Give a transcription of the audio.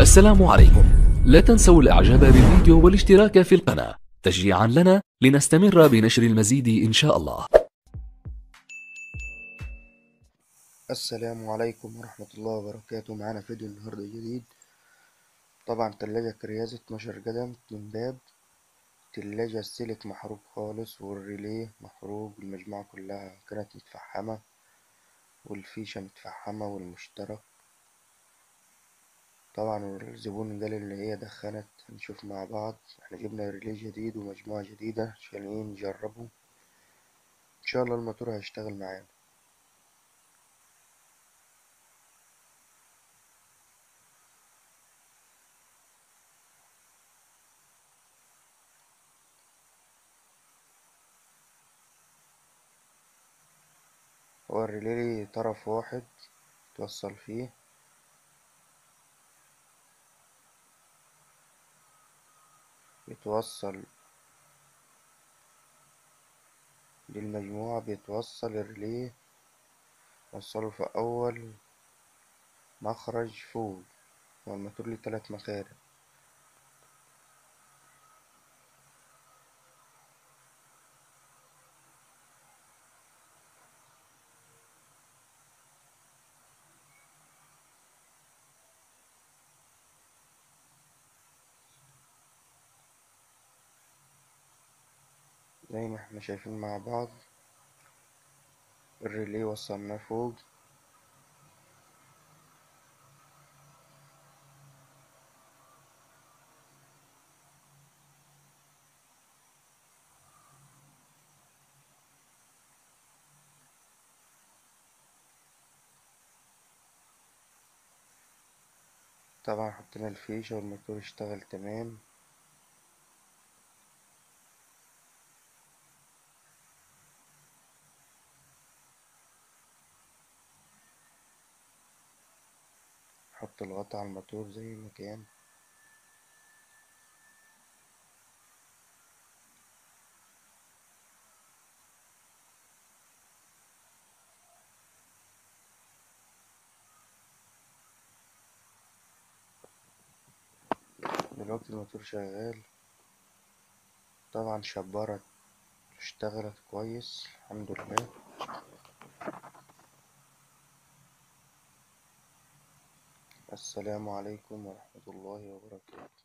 السلام عليكم لا تنسوا الاعجاب بالفيديو والاشتراك في القناة تشجيعا لنا لنستمر بنشر المزيد ان شاء الله السلام عليكم ورحمة الله وبركاته معانا فيديو النهاردة جديد طبعا تلاجة كرياز 12 قدم اتنين باب تلاجة السلك محروق خالص والريليه محروق المجموعة كلها كانت متفحمة والفيشة متفحمة والمشترك طبعا الزبون قال اللي هي دخنت هنشوف مع بعض احنا جبنا ريليه جديد ومجموعة جديدة عشان نجربه ان شاء الله الموتور هيشتغل معانا هو الريلي طرف واحد توصل فيه بيتوصل للمجموعة بيتوصل الريلي وصله في أول مخرج فوق والموتور ليه تلات مخارج زي ما احنا شايفين مع بعض الريلي وصلناه فوق طبعا حطينا الفيشة والموتور اشتغل تمام حط الغطا على الموتور زي ما كان دلوقتي الموتور شغال طبعا شبارة اشتغلت كويس الحمد لله السلام عليكم ورحمة الله وبركاته